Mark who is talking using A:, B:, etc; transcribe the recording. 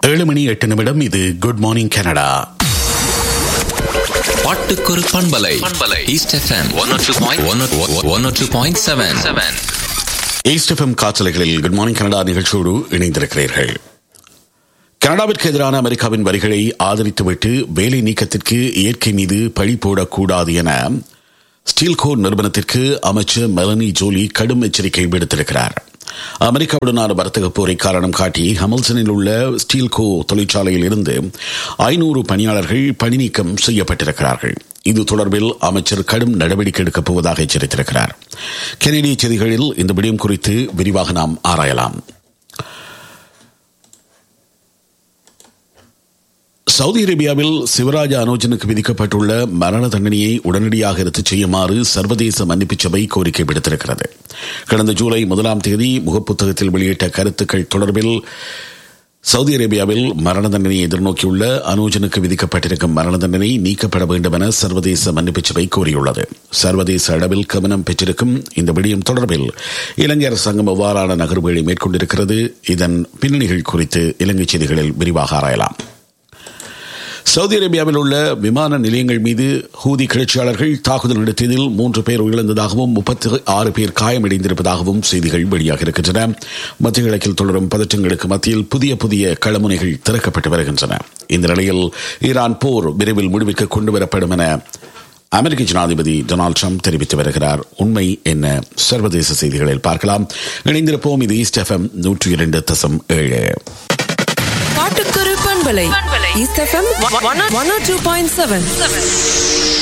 A: ஏழு மணி எட்டு நிமிடம் இது குட் மார்னிங் கனடா
B: பாட்டுக்கொரு பண்பலை பண்பலை east FM one two point one two point seven seven
A: east FM காற்றலைகளில் குட் மார்னிங் கனடா நிகழ்ச்சியோடு இணைந்திருக்கிறீர்கள் கனடாவிற்கு எதிரான அமெரிக்காவின் வரிகளை ஆதரித்துவிட்டு வேலை நீக்கத்திற்கு இயற்கை மீது பழி போடக்கூடாது என ஸ்டீல்கோ நிறுவனத்திற்கு அமைச்சர் மெலனி ஜோலி கடும் எச்சரிக்கை விடுத்திருக்கிறார் அமெரிக்காவுடனான வர்த்தக போரை காரணம் காட்டி ஹமல்சனில் உள்ள ஸ்டீல்கோ தொழிற்சாலையில் இருந்து ஐநூறு பணியாளர்கள் பணி நீக்கம் செய்யப்பட்டிருக்கிறார்கள் இது தொடர்பில் அமைச்சர் கடும் நடவடிக்கை எடுக்கப் போவதாக எச்சரித்திருக்கிறார் கெனடிய செய்திகளில் இந்த விடயம் குறித்து விரிவாக நாம் ஆராயலாம் சவுதி அரேபியாவில் சிவராஜ அனோஜனுக்கு விதிக்கப்பட்டுள்ள மரண தண்டனையை உடனடியாக ரத்து செய்யுமாறு சர்வதேச மன்னிப்பு சபை கோரிக்கை விடுத்திருக்கிறது கடந்த ஜூலை முதலாம் தேதி முகப்புத்தகத்தில் வெளியிட்ட கருத்துக்கள் தொடர்பில் சவுதி அரேபியாவில் மரண தண்டனையை எதிர்நோக்கியுள்ள அனோஜனுக்கு விதிக்கப்பட்டிருக்கும் மரண தண்டனை நீக்கப்பட வேண்டும் என சர்வதேச மன்னிப்பு சபை கோரியுள்ளது சர்வதேச அளவில் கவனம் பெற்றிருக்கும் இந்த விடயம் தொடர்பில் இலங்கை அரசாங்கம் எவ்வாறான நகர்வுகளை மேற்கொண்டிருக்கிறது இதன் பின்னணிகள் குறித்து இலங்கை செய்திகளில் விரிவாக ஆராயலாம் சவுதி அரேபியாவில் உள்ள விமான நிலையங்கள் மீது ஹூதி கிளர்ச்சியாளர்கள் தாக்குதல் நடத்தியதில் மூன்று பேர் உயிரிழந்ததாகவும் முப்பத்தி ஆறு பேர் காயமடைந்திருப்பதாகவும் செய்திகள் வெளியாக இருக்கின்றன மத்திய கிழக்கில் தொடரும் பதற்றங்களுக்கு மத்தியில் புதிய புதிய களமுனைகள் திறக்கப்பட்டு வருகின்றன இந்த நிலையில் ஈரான் போர் விரைவில் முடிவுக்கு கொண்டுவரப்படும் என அமெரிக்க ஜனாதிபதி டொனால்டு ட்ரம்ப் தெரிவித்து வருகிறார் உண்மை என்ன சர்வதேச செய்திகளில் பார்க்கலாம் இணைந்திருப்போம் இது ஈஸ்ட் எஃப்எம் நூற்றி இரண்டு தசம் ஏழு
C: பாட்டுக்கொரு பண்பலை east FM one two point seven